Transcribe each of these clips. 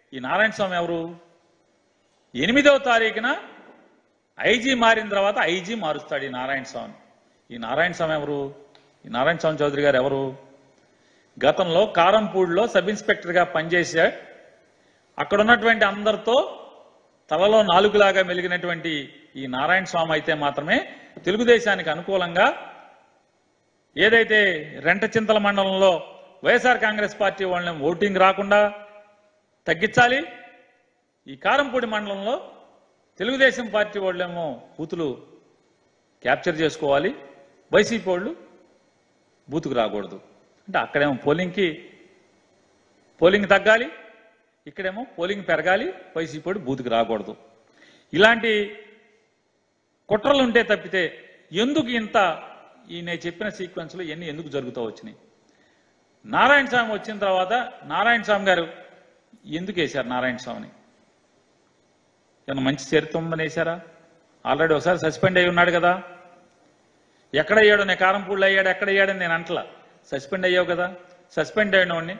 ఈ నారాయణ స్వామి ఎవరు ఎనిమిదవ తారీఖున ఐజీ మారిన తర్వాత ఐజీ మారుస్తాడు ఈ నారాయణ స్వామి ఈ నారాయణ స్వామి ఎవరు ఈ నారాయణ స్వామి చౌదరి గారు ఎవరు గతంలో కారంపూడిలో సబ్ ఇన్స్పెక్టర్గా పనిచేసే అక్కడ ఉన్నటువంటి అందరితో తలలో నాలుగులాగా మెలిగినటువంటి ఈ నారాయణ స్వామి అయితే మాత్రమే తెలుగుదేశానికి అనుకూలంగా ఏదైతే రెంటచింతల మండలంలో వైఎస్ఆర్ కాంగ్రెస్ పార్టీ వాళ్ళని ఓటింగ్ రాకుండా తగ్గించాలి ఈ కారంపూడి మండలంలో తెలుగుదేశం పార్టీ వాళ్ళేమో బూతులు క్యాప్చర్ చేసుకోవాలి వైసీపీ వాళ్ళు బూతుకు రాకూడదు అంటే అక్కడేమో పోలింగ్కి పోలింగ్ తగ్గాలి ఇక్కడేమో పోలింగ్ పెరగాలి వైసీపీ వాడు బూతుకు రాకూడదు ఇలాంటి కుట్రలు ఉంటే తప్పితే ఎందుకు ఇంత ఈ నేను చెప్పిన సీక్వెన్స్లో ఇవన్నీ ఎందుకు జరుగుతూ వచ్చినాయి నారాయణ స్వామి వచ్చిన తర్వాత నారాయణ స్వామి గారు ఎందుకు వేశారు నారాయణ స్వామిని ఏమన్నా మంచి చరిత్ర ఉందని వేశారా ఆల్రెడీ ఒకసారి సస్పెండ్ అయి ఉన్నాడు కదా ఎక్కడ అయ్యాడు నేను కారంపూడిలో అయ్యాడు ఎక్కడ అయ్యాడని నేను అంటలా సస్పెండ్ అయ్యావు కదా సస్పెండ్ అయిన వాడిని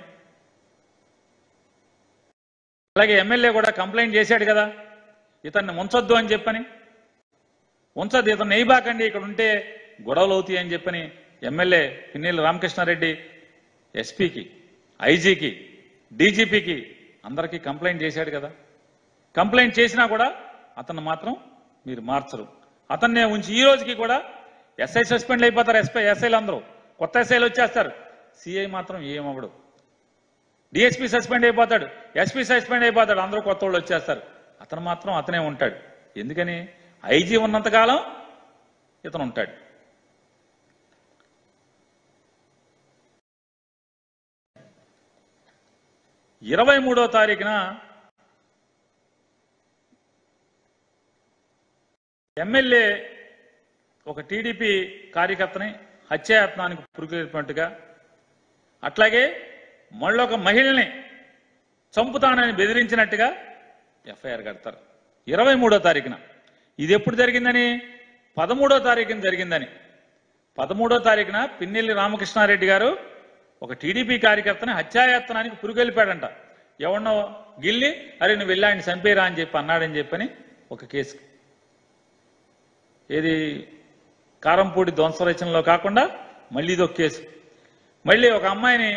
అలాగే ఎమ్మెల్యే కూడా కంప్లైంట్ చేశాడు కదా ఇతన్ని ఉంచొద్దు అని చెప్పని ఉంచొద్దు ఇతను నెయ్యబాకండి ఇక్కడ ఉంటే గొడవలు అవుతాయి అని చెప్పని ఎమ్మెల్యే పిన్నెల్లి రామకృష్ణారెడ్డి ఎస్పీకి ఐజీకి డీజీపీకి అందరికీ కంప్లైంట్ చేశాడు కదా కంప్లైంట్ చేసినా కూడా అతను మాత్రం మీరు మార్చరు అతన్నే ఉంచి ఈ రోజుకి కూడా ఎస్ఐ సస్పెండ్ అయిపోతారు ఎస్పై ఎస్ఐలు అందరూ కొత్త ఎస్ఐలు వచ్చేస్తారు సిఐ మాత్రం ఏమవ్వడు డిఎస్పీ సస్పెండ్ అయిపోతాడు ఎస్పీ సస్పెండ్ అయిపోతాడు అందరూ కొత్త వాళ్ళు వచ్చేస్తారు అతను మాత్రం అతనే ఉంటాడు ఎందుకని ఐజీ ఉన్నంతకాలం ఇతను ఉంటాడు ఇరవై మూడో తారీఖున ఎమ్మెల్యే ఒక టీడీపీ కార్యకర్తని హత్యాయత్నానికి పురుగొల్పినట్టుగా అట్లాగే మళ్ళొక మహిళని చంపుతానని బెదిరించినట్టుగా ఎఫ్ఐఆర్ కడతారు ఇరవై మూడో తారీఖున ఇది ఎప్పుడు జరిగిందని పదమూడో తారీఖున జరిగిందని పదమూడో తారీఖున పిన్నెల్లి రామకృష్ణారెడ్డి గారు ఒక టీడీపీ కార్యకర్తని హత్యాయత్నానికి పురుగొల్పాడంట ఎవరినో గిల్లి అరే నువ్వు వెళ్ళి ఆయన చంపేరా అని చెప్పి అన్నాడని చెప్పని ఒక కేసు ఏది కారంపూడి ధ్వంసరచనలో కాకుండా మళ్ళీ ఇదొక కేసు మళ్ళీ ఒక అమ్మాయిని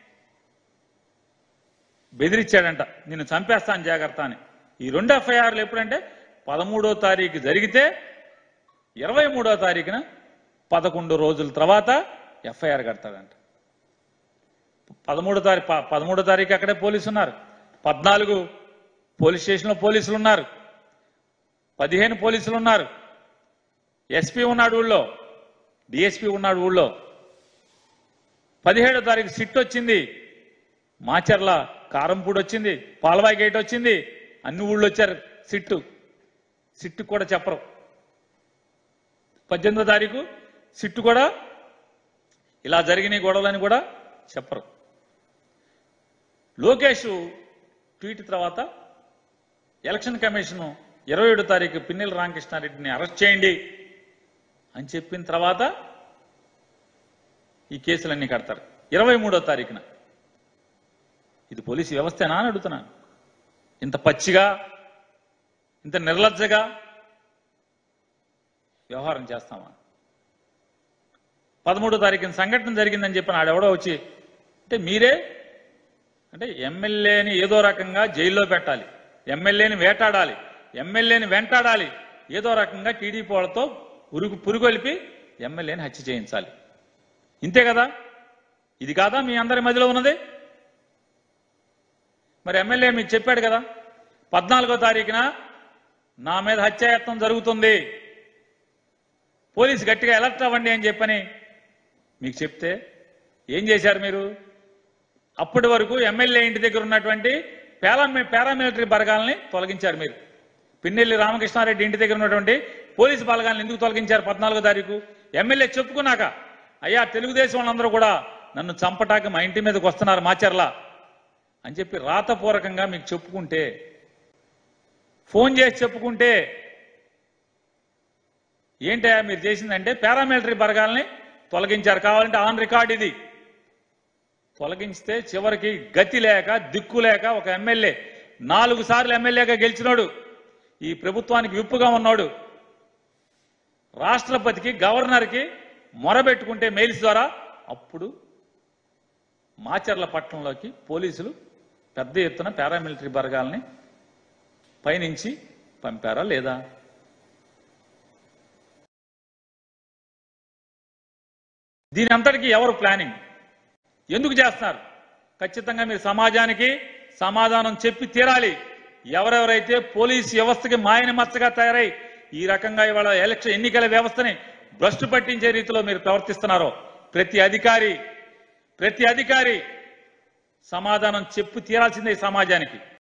బెదిరించాడంట నిన్ను చంపేస్తాను జాగ్రత్త అని ఈ రెండు ఎఫ్ఐఆర్లు ఎప్పుడంటే పదమూడో తారీఖు జరిగితే ఇరవై మూడో తారీఖున పదకొండు రోజుల తర్వాత ఎఫ్ఐఆర్ కడతాడంట పదమూడో తారీఖు పదమూడో తారీఖు అక్కడే పోలీసు ఉన్నారు పద్నాలుగు పోలీస్ స్టేషన్లో పోలీసులు ఉన్నారు పదిహేను పోలీసులు ఉన్నారు ఎస్పీ ఉన్నాడు ఊళ్ళో డిఎస్పీ ఉన్నాడు ఊళ్ళో పదిహేడో తారీఖు సిట్ వచ్చింది మాచర్ల కారంపూడి వచ్చింది పాలవాయి గేట్ వచ్చింది అన్ని ఊళ్ళో వచ్చారు సిట్టు సిట్టు కూడా చెప్పరు పద్దెనిమిదో తారీఖు సిట్టు కూడా ఇలా జరిగిన గొడవలని కూడా చెప్పరు లోకేష్ ట్వీట్ తర్వాత ఎలక్షన్ కమిషన్ ఇరవై ఏడు తారీఖు పిన్నెల రామకృష్ణారెడ్డిని అరెస్ట్ చేయండి అని చెప్పిన తర్వాత ఈ కేసులన్నీ కడతారు ఇరవై మూడో తారీఖున ఇది పోలీసు వ్యవస్థేనా అని అడుగుతున్నాను ఇంత పచ్చిగా ఇంత నిర్లజ్జగా వ్యవహారం చేస్తామా పదమూడో తారీఖున సంఘటన జరిగిందని చెప్పిన ఆడెవడో వచ్చి అంటే మీరే అంటే ఎమ్మెల్యేని ఏదో రకంగా జైల్లో పెట్టాలి ఎమ్మెల్యేని వేటాడాలి ఎమ్మెల్యేని వెంటాడాలి ఏదో రకంగా టీడీపీ వాళ్ళతో పురుగు పురుగొలిపి ఎమ్మెల్యేని హత్య చేయించాలి ఇంతే కదా ఇది కాదా మీ అందరి మధ్యలో ఉన్నది మరి ఎమ్మెల్యే మీకు చెప్పాడు కదా పద్నాలుగో తారీఖున నా మీద హత్యాయత్నం జరుగుతుంది పోలీసు గట్టిగా ఎలర్ట్ అవ్వండి అని చెప్పని మీకు చెప్తే ఏం చేశారు మీరు అప్పటి వరకు ఎమ్మెల్యే ఇంటి దగ్గర ఉన్నటువంటి పారా పారామిలిటరీ బలగాల్ని తొలగించారు మీరు పిన్నెల్లి రామకృష్ణారెడ్డి ఇంటి దగ్గర ఉన్నటువంటి పోలీసు బలగాలను ఎందుకు తొలగించారు పద్నాలుగో తారీఖు ఎమ్మెల్యే చెప్పుకున్నాక అయ్యా తెలుగుదేశం వాళ్ళందరూ కూడా నన్ను చంపటానికి మా ఇంటి మీదకి వస్తున్నారు మాచర్ల అని చెప్పి రాతపూర్వకంగా మీకు చెప్పుకుంటే ఫోన్ చేసి చెప్పుకుంటే ఏంటయ్యా మీరు చేసిందంటే పారామిలిటరీ బలగాల్ని తొలగించారు కావాలంటే ఆన్ రికార్డ్ ఇది తొలగించితే చివరికి గతి లేక దిక్కు లేక ఒక ఎమ్మెల్యే నాలుగు సార్లు ఎమ్మెల్యేగా గెలిచినాడు ఈ ప్రభుత్వానికి విప్పుగా ఉన్నాడు రాష్ట్రపతికి గవర్నర్కి మొరబెట్టుకుంటే మెయిల్స్ ద్వారా అప్పుడు మాచర్ల పట్టణంలోకి పోలీసులు పెద్ద ఎత్తున పారామిలిటరీ బలగాల్ని పైనుంచి పంపారా లేదా దీని అంతటికి ఎవరు ప్లానింగ్ ఎందుకు చేస్తున్నారు ఖచ్చితంగా మీరు సమాజానికి సమాధానం చెప్పి తీరాలి ఎవరెవరైతే పోలీస్ వ్యవస్థకి మాయన మచ్చగా తయారై ఈ రకంగా ఇవాళ ఎలక్షన్ ఎన్నికల వ్యవస్థని భ్రష్టు పట్టించే రీతిలో మీరు ప్రవర్తిస్తున్నారో ప్రతి అధికారి ప్రతి అధికారి సమాధానం చెప్పు తీరాల్సిందే ఈ సమాజానికి